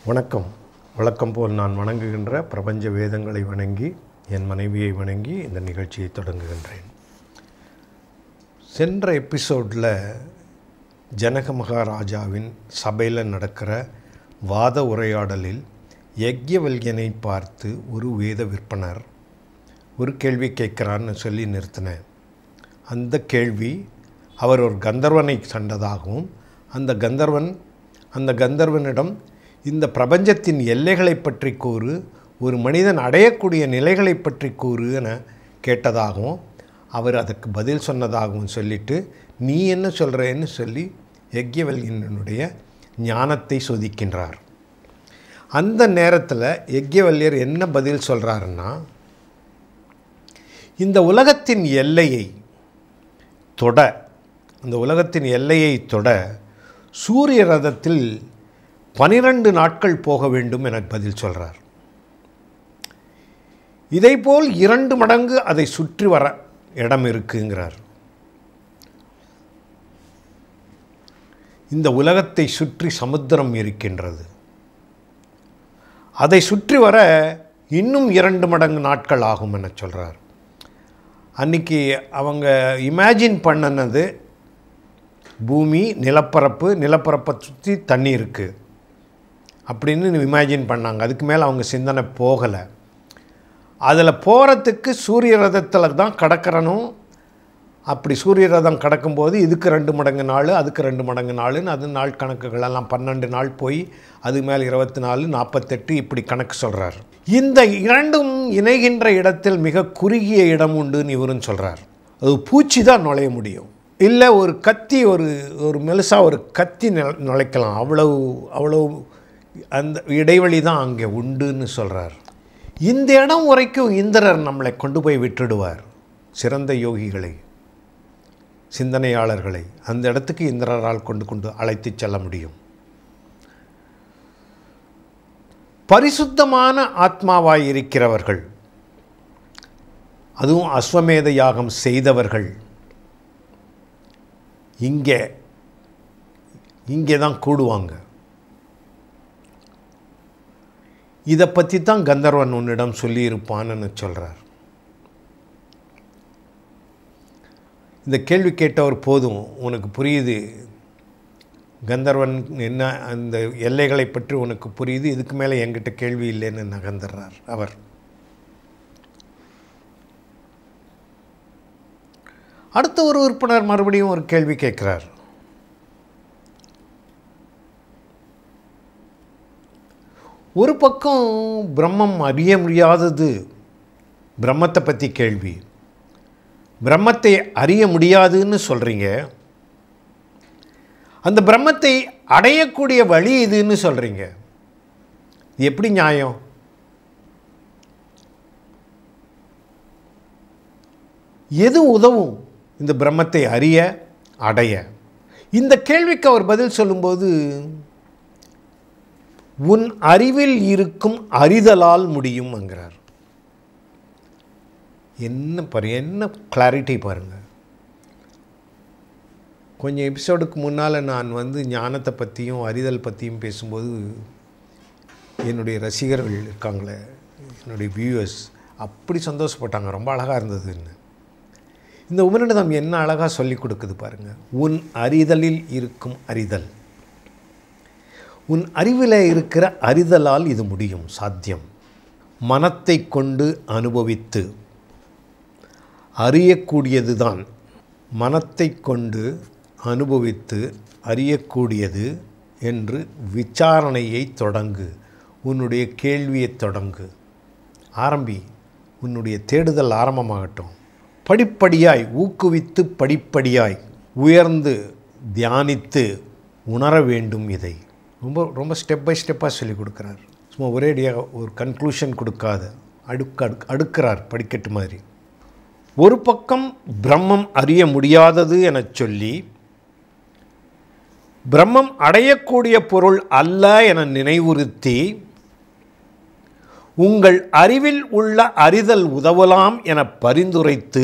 வணக்கம் வழக்கம் போல் நான் வணங்குகின்ற பிரபஞ்ச வேதங்களை வணங்கி என் மனைவியை வணங்கி இந்த நிகழ்ச்சியை தொடங்குகின்றேன் சென்ற எபிசோடில் ஜனக மகாராஜாவின் சபையில் நடக்கிற வாத உரையாடலில் யக்ஞவல்யனை பார்த்து ஒரு வேத விற்பனர் ஒரு கேள்வி கேட்குறான்னு சொல்லி நிறுத்தினேன் அந்த கேள்வி அவர் ஒரு கந்தர்வனை கண்டதாகவும் அந்த கந்தர்வன் அந்த கந்தர்வனிடம் இந்த பிரபஞ்சத்தின் எல்லைகளை பற்றி கூறு ஒரு மனிதன் அடையக்கூடிய நிலைகளை பற்றி கூறு என கேட்டதாகவும் அவர் அதுக்கு பதில் சொன்னதாகவும் சொல்லிட்டு நீ என்ன சொல்கிறேன்னு சொல்லி யக்ஞவல்யனுடைய ஞானத்தை சோதிக்கின்றார் அந்த நேரத்தில் யக்ஞவல்யர் என்ன பதில் சொல்கிறாருன்னா இந்த உலகத்தின் எல்லையை தொட அந்த உலகத்தின் எல்லையை தொட சூரிய ரதத்தில் பனிரெண்டு நாட்கள் போக வேண்டும் என பதில் சொல்கிறார் இதைப்போல் இரண்டு மடங்கு அதை சுற்றி வர இடம் இருக்குங்கிறார் இந்த உலகத்தை சுற்றி சமுத்திரம் இருக்கின்றது அதை சுற்றி வர இன்னும் இரண்டு மடங்கு நாட்கள் ஆகும் என சொல்கிறார் அன்றைக்கி அவங்க இமேஜின் பண்ணினது பூமி நிலப்பரப்பு நிலப்பரப்பை சுற்றி தண்ணி இருக்குது அப்படின்னு இமேஜின் பண்ணாங்க அதுக்கு மேலே அவங்க சிந்தனை போகலை அதில் போகிறதுக்கு சூரிய ரதத்தில் தான் கடக்கிறனும் அப்படி சூரிய ரதம் கடக்கும்போது இதுக்கு ரெண்டு மடங்கு நாள் அதுக்கு ரெண்டு மடங்கு நாளுன்னு அது நாள் கணக்குகளெல்லாம் பன்னெண்டு நாள் போய் அது மேலே இருபத்தி நாலு நாற்பத்தெட்டு இப்படி கணக்கு சொல்கிறார் இந்த இரண்டும் இணைகின்ற இடத்தில் மிக குறுகிய இடம் உண்டுன்னு இவரும் சொல்கிறார் அது பூச்சி தான் நுழைய முடியும் இல்லை ஒரு கத்தி ஒரு ஒரு மெலுசாக ஒரு கத்தி நு- நுழைக்கலாம் அவ்வளவு அவ்வளவு அந்த இடைவெளி தான் அங்கே உண்டுன்னு சொல்கிறார் இந்த இடம் வரைக்கும் இந்திரர் நம்மளை கொண்டு போய் விட்டுடுவார் சிறந்த யோகிகளை சிந்தனையாளர்களை அந்த இடத்துக்கு இந்திரரால் கொண்டு கொண்டு அழைத்துச் செல்ல முடியும் பரிசுத்தமான ஆத்மாவாய் இருக்கிறவர்கள் அதுவும் அஸ்வமேத யாகம் செய்தவர்கள் இங்கே இங்கே தான் கூடுவாங்க இதை பற்றி தான் கந்தர்வன் உன்னிடம் சொல்லியிருப்பான்னு சொல்கிறார் இந்த கேள்வி கேட்டவர் போதும் உனக்கு புரியுது கந்தர்வன் என்ன அந்த எல்லைகளை பற்றி உனக்கு புரியுது இதுக்கு மேலே என்கிட்ட கேள்வி இல்லைன்னு நகர்ந்துடுறார் அவர் அடுத்த ஒரு உறுப்பினர் மறுபடியும் ஒரு கேள்வி கேட்குறார் ஒரு பக்கம் பிரம்மம் அறிய முடியாதது பிரம்மத்தை பற்றி கேள்வி பிரம்மத்தை அறிய முடியாதுன்னு சொல்கிறீங்க அந்த பிரம்மத்தை அடையக்கூடிய வழி இதுன்னு சொல்கிறீங்க இது எப்படி நியாயம் எது உதவும் இந்த பிரம்மத்தை அறிய அடைய இந்த கேள்விக்கு அவர் பதில் சொல்லும்போது உன் அறிவில் இருக்கும் அறிதலால் முடியும்ங்கிறார் என்ன பாரு என்ன கிளாரிட்டி பாருங்கள் கொஞ்சம் எபிசோடுக்கு முன்னால் நான் வந்து ஞானத்தை பற்றியும் அறிதல் பற்றியும் பேசும்போது என்னுடைய ரசிகர்கள் இருக்காங்களே என்னுடைய வியூவர்ஸ் அப்படி சந்தோஷப்பட்டாங்க ரொம்ப அழகாக இருந்ததுன்னு இந்த உபநிடதம் என்ன அழகாக சொல்லி கொடுக்குது பாருங்கள் உன் அறிதலில் இருக்கும் அறிதல் உன் அறிவில் இருக்கிற அறிதலால் இது முடியும் சாத்தியம் மனத்தை கொண்டு அனுபவித்து அறியக்கூடியதுதான் மனத்தை கொண்டு அனுபவித்து அறியக்கூடியது என்று விசாரணையை தொடங்கு உன்னுடைய கேள்வியை தொடங்கு ஆரம்பி உன்னுடைய தேடுதல் ஆரம்பமாகட்டும் படிப்படியாய் ஊக்குவித்து படிப்படியாய் உயர்ந்து தியானித்து உணர வேண்டும் இதை ரொம்ப ரொம்ப ஸ்டெப் பை ஸ்டெப்பாக சொல்லி கொடுக்குறார் சும்மா ஒரேடியாக ஒரு கன்க்ளூஷன் கொடுக்காத அடுக்கு அடுக்கு அடுக்கிறார் படிக்கட்டு மாதிரி ஒரு பக்கம் பிரம்மம் அறிய முடியாதது எனச் சொல்லி பிரம்மம் அடையக்கூடிய பொருள் அல்ல என நினைவுறுத்தி உங்கள் அறிவில் உள்ள அறிதல் உதவலாம் என பரிந்துரைத்து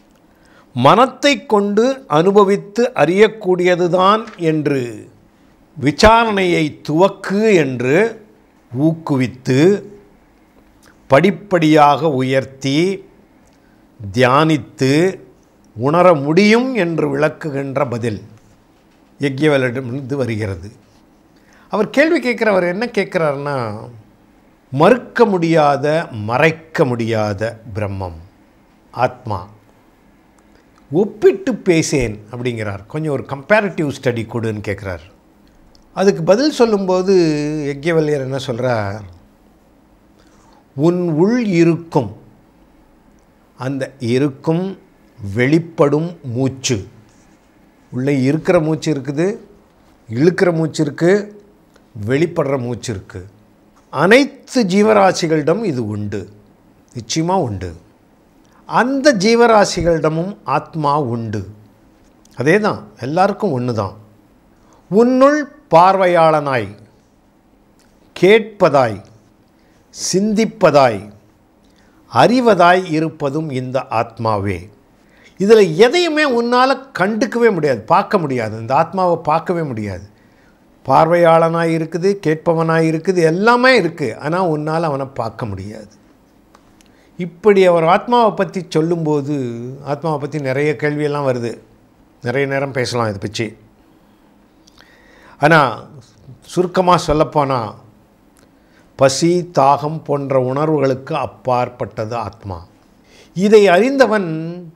மனத்தை கொண்டு அனுபவித்து அறியக்கூடியதுதான் என்று விசாரணையை துவக்கு என்று ஊக்குவித்து படிப்படியாக உயர்த்தி தியானித்து உணர முடியும் என்று விளக்குகின்ற பதில் யக்ஞவலிடமிருந்து வருகிறது அவர் கேள்வி கேட்குறவர் என்ன கேட்குறாருன்னா மறுக்க முடியாத மறைக்க முடியாத பிரம்மம் ஆத்மா ஒப்பிட்டு பேசேன் அப்படிங்கிறார் கொஞ்சம் ஒரு கம்பேரிட்டிவ் ஸ்டடி கொடுன்னு கேட்குறார் அதுக்கு பதில் சொல்லும்போது யக்ஞவல்யர் என்ன சொல்கிறார் உன் உள் இருக்கும் அந்த இருக்கும் வெளிப்படும் மூச்சு உள்ளே இருக்கிற மூச்சு இருக்குது இழுக்கிற மூச்சு இருக்குது வெளிப்படுற மூச்சு இருக்குது அனைத்து ஜீவராசிகளிடம் இது உண்டு நிச்சயமாக உண்டு அந்த ஜீவராசிகளிடமும் ஆத்மா உண்டு அதே தான் எல்லாருக்கும் ஒன்று தான் உன்னுள் பார்வையாளனாய் கேட்பதாய் சிந்திப்பதாய் அறிவதாய் இருப்பதும் இந்த ஆத்மாவே இதில் எதையுமே உன்னால் கண்டுக்கவே முடியாது பார்க்க முடியாது இந்த ஆத்மாவை பார்க்கவே முடியாது பார்வையாளனாக இருக்குது கேட்பவனாக இருக்குது எல்லாமே இருக்குது ஆனால் உன்னால் அவனை பார்க்க முடியாது இப்படி அவர் ஆத்மாவை பற்றி சொல்லும்போது ஆத்மாவை பற்றி நிறைய கேள்வியெல்லாம் வருது நிறைய நேரம் பேசலாம் இதை பற்றி ஆனால் சுருக்கமாக சொல்லப்போனால் பசி தாகம் போன்ற உணர்வுகளுக்கு அப்பாற்பட்டது ஆத்மா இதை அறிந்தவன்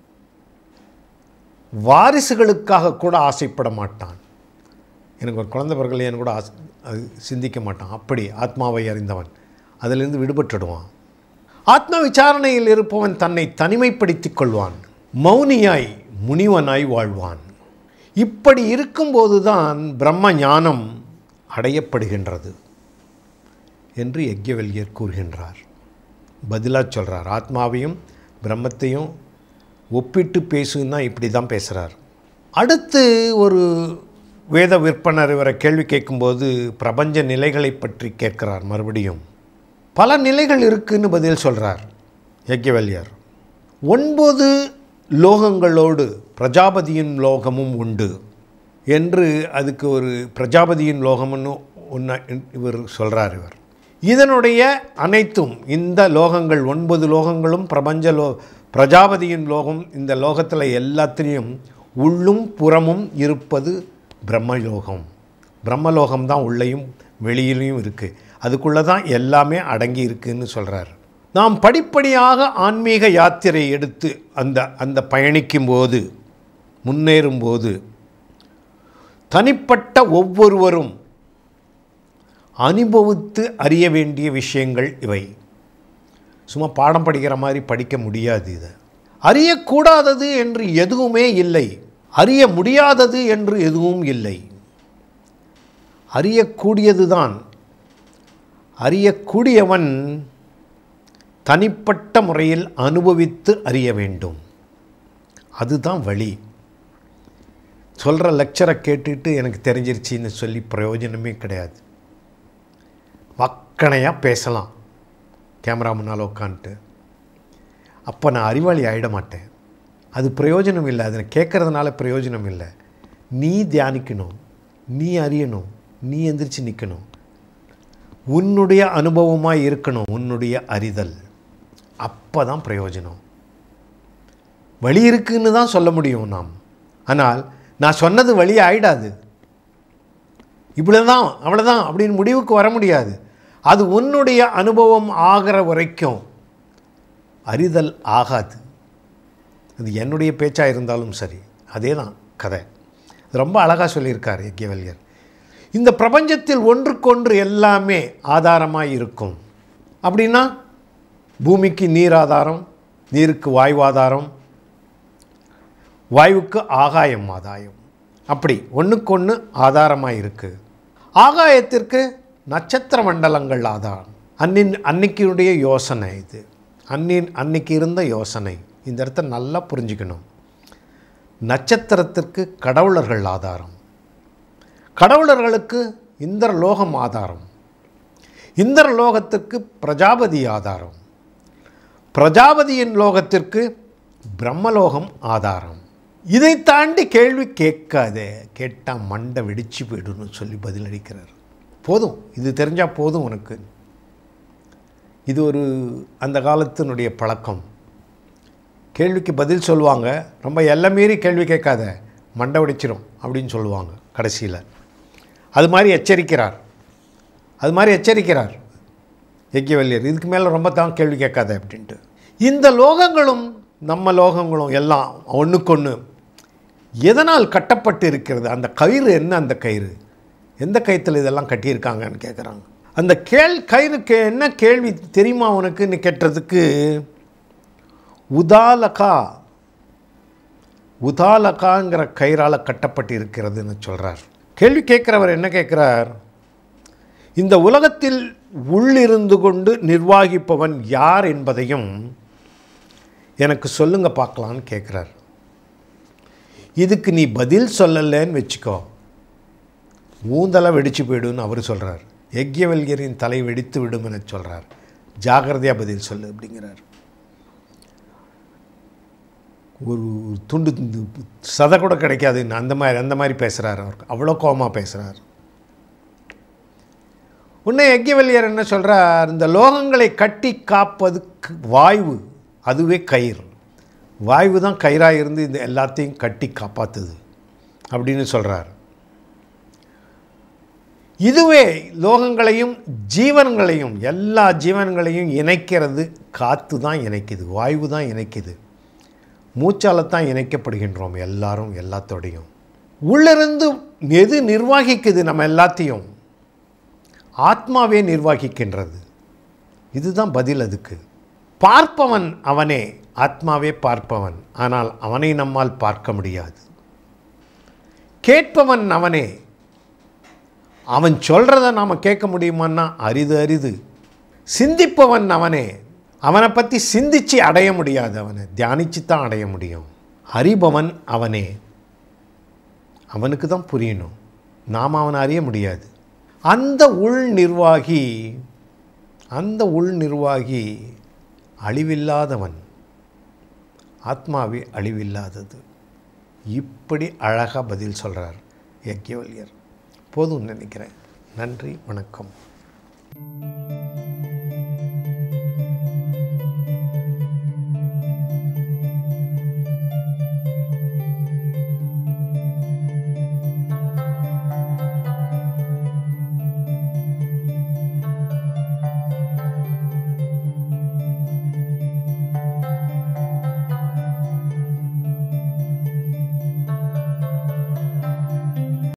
வாரிசுகளுக்காக கூட ஆசைப்பட மாட்டான் எனக்கு ஒரு குழந்தை பிறகு கூட ஆசை அது சிந்திக்க மாட்டான் அப்படி ஆத்மாவை அறிந்தவன் அதிலிருந்து விடுபட்டுடுவான் ஆத்ம விசாரணையில் இருப்பவன் தன்னை தனிமைப்படுத்திக் கொள்வான் மௌனியாய் முனிவனாய் வாழ்வான் இப்படி இருக்கும்போது தான் பிரம்ம ஞானம் அடையப்படுகின்றது என்று யக்ஞவல்யர் கூறுகின்றார் பதிலாக சொல்கிறார் ஆத்மாவையும் பிரம்மத்தையும் ஒப்பிட்டு பேசுன்னா இப்படி தான் பேசுகிறார் அடுத்து ஒரு வேத விற்பனர் இவரை கேள்வி கேட்கும்போது பிரபஞ்ச நிலைகளை பற்றி கேட்கிறார் மறுபடியும் பல நிலைகள் இருக்குன்னு பதில் சொல்கிறார் யக்ஞவல்யர் ஒன்பது லோகங்களோடு பிரஜாபதியின் லோகமும் உண்டு என்று அதுக்கு ஒரு பிரஜாபதியின் லோகம்னு ஒன்று இவர் சொல்கிறார் இவர் இதனுடைய அனைத்தும் இந்த லோகங்கள் ஒன்பது லோகங்களும் பிரபஞ்ச லோ பிரஜாபதியின் லோகம் இந்த லோகத்தில் எல்லாத்திலையும் உள்ளும் புறமும் இருப்பது பிரம்மலோகம் பிரம்மலோகம் தான் உள்ளேயும் வெளியிலையும் இருக்குது அதுக்குள்ளே தான் எல்லாமே அடங்கி இருக்குன்னு சொல்கிறார் நாம் படிப்படியாக ஆன்மீக யாத்திரை எடுத்து அந்த அந்த பயணிக்கும்போது முன்னேறும்போது தனிப்பட்ட ஒவ்வொருவரும் அனுபவித்து அறிய வேண்டிய விஷயங்கள் இவை சும்மா பாடம் படிக்கிற மாதிரி படிக்க முடியாது இதை அறியக்கூடாதது என்று எதுவுமே இல்லை அறிய முடியாதது என்று எதுவும் இல்லை அறியக்கூடியது தான் அறியக்கூடியவன் தனிப்பட்ட முறையில் அனுபவித்து அறிய வேண்டும் அதுதான் வழி சொல்கிற லெக்சரை கேட்டுட்டு எனக்கு தெரிஞ்சிருச்சின்னு சொல்லி பிரயோஜனமே கிடையாது வக்கணையாக பேசலாம் கேமரா முன்னால் உட்காந்துட்டு அப்போ நான் அறிவாளி ஆகிட மாட்டேன் அது பிரயோஜனம் இல்லை அதை கேட்குறதுனால பிரயோஜனம் இல்லை நீ தியானிக்கணும் நீ அறியணும் நீ எந்திரிச்சு நிற்கணும் உன்னுடைய அனுபவமாக இருக்கணும் உன்னுடைய அறிதல் அப்போ தான் பிரயோஜனம் வழி இருக்குன்னு தான் சொல்ல முடியும் நாம் ஆனால் நான் சொன்னது வழி ஆயிடாது இவ்வளோதான் அவ்வளோதான் அப்படின்னு முடிவுக்கு வர முடியாது அது உன்னுடைய அனுபவம் ஆகிற வரைக்கும் அறிதல் ஆகாது அது என்னுடைய பேச்சாக இருந்தாலும் சரி அதே தான் கதை அது ரொம்ப அழகாக சொல்லியிருக்கார் யக்கியவல்யர் இந்த பிரபஞ்சத்தில் ஒன்றுக்கொன்று எல்லாமே ஆதாரமாக இருக்கும் அப்படின்னா பூமிக்கு நீர் ஆதாரம் நீருக்கு வாயுவாதாரம் வாயுவுக்கு ஆகாயம் ஆதாயம் அப்படி ஒன்றுக்கொன்று ஆதாரமாக இருக்குது ஆகாயத்திற்கு நட்சத்திர மண்டலங்கள் ஆதாரம் அன்னின் அன்னைக்கினுடைய யோசனை இது அன்னின் அன்னைக்கு இருந்த யோசனை இந்த இடத்த நல்லா புரிஞ்சுக்கணும் நட்சத்திரத்திற்கு கடவுளர்கள் ஆதாரம் கடவுளர்களுக்கு இந்திர லோகம் ஆதாரம் இந்திர லோகத்திற்கு பிரஜாபதி ஆதாரம் பிரஜாபதியின் லோகத்திற்கு பிரம்மலோகம் ஆதாரம் இதை தாண்டி கேள்வி கேட்காதே கேட்டால் மண்டை வெடிச்சு போயிடும்னு சொல்லி பதிலளிக்கிறார் போதும் இது தெரிஞ்சால் போதும் உனக்கு இது ஒரு அந்த காலத்தினுடைய பழக்கம் கேள்விக்கு பதில் சொல்லுவாங்க ரொம்ப எல்லாம் மீறி கேள்வி கேட்காத மண்டை வெடிச்சிரும் அப்படின்னு சொல்லுவாங்க கடைசியில் அது மாதிரி எச்சரிக்கிறார் அது மாதிரி எச்சரிக்கிறார் யக்கியவல்லியர் இதுக்கு மேலே ரொம்ப தான் கேள்வி கேட்காத அப்படின்ட்டு இந்த லோகங்களும் நம்ம லோகங்களும் எல்லாம் ஒன்றுக்கொன்று எதனால் கட்டப்பட்டு இருக்கிறது அந்த கயிறு என்ன அந்த கயிறு எந்த கயிற்றில் இதெல்லாம் கட்டியிருக்காங்கன்னு கேட்குறாங்க அந்த கேள் கயிறுக்கு என்ன கேள்வி தெரியுமா உனக்குன்னு கேட்டதுக்கு உதாலகா உதாலகாங்கிற கயிறால் கட்டப்பட்டு இருக்கிறதுன்னு சொல்கிறார் கேள்வி கேட்குறவர் என்ன கேட்குறார் இந்த உலகத்தில் உள்ளிருந்து கொண்டு நிர்வாகிப்பவன் யார் என்பதையும் எனக்கு சொல்லுங்க பார்க்கலான்னு கேட்குறார் இதுக்கு நீ பதில் சொல்லலைன்னு வச்சுக்கோ மூந்தலை வெடிச்சு போயிடுன்னு அவர் சொல்கிறார் யக்யவல்யரின் தலை வெடித்து விடும் என சொல்கிறார் ஜாகிரதையாக பதில் சொல்லு அப்படிங்கிறார் ஒரு துண்டு துண்டு சதை கூட கிடைக்காதுன்னு அந்த மாதிரி அந்த மாதிரி பேசுகிறார் அவர் அவ்வளோ கோபமாக பேசுகிறார் உன்னை யக்யவல்யர் என்ன சொல்கிறார் இந்த லோகங்களை கட்டி காப்பதுக்கு வாய்வு அதுவே கயிறு வாய்வு தான் கயிறாக இருந்து இந்த எல்லாத்தையும் கட்டி காப்பாற்றுது அப்படின்னு சொல்கிறார் இதுவே லோகங்களையும் ஜீவன்களையும் எல்லா ஜீவன்களையும் இணைக்கிறது காற்று தான் இணைக்குது வாய்வு தான் இணைக்குது மூச்சால் தான் இணைக்கப்படுகின்றோம் எல்லாரும் எல்லாத்தோடையும் உள்ளிருந்து எது நிர்வகிக்குது நம்ம எல்லாத்தையும் ஆத்மாவே நிர்வகிக்கின்றது இதுதான் பதில் அதுக்கு பார்ப்பவன் அவனே ஆத்மாவே பார்ப்பவன் ஆனால் அவனை நம்மால் பார்க்க முடியாது கேட்பவன் அவனே அவன் சொல்கிறத நாம் கேட்க முடியுமான்னா அரிது அரிது சிந்திப்பவன் அவனே அவனை பற்றி சிந்திச்சு அடைய முடியாது அவனை தியானிச்சு தான் அடைய முடியும் அறிபவன் அவனே அவனுக்கு தான் புரியணும் நாம் அவனை அறிய முடியாது அந்த உள் நிர்வாகி அந்த உள் நிர்வாகி அழிவில்லாதவன் ஆத்மாவே அழிவில்லாதது இப்படி அழகாக பதில் சொல்கிறார் யக்கியவல்யர் போதும்னு நினைக்கிறேன் நன்றி வணக்கம்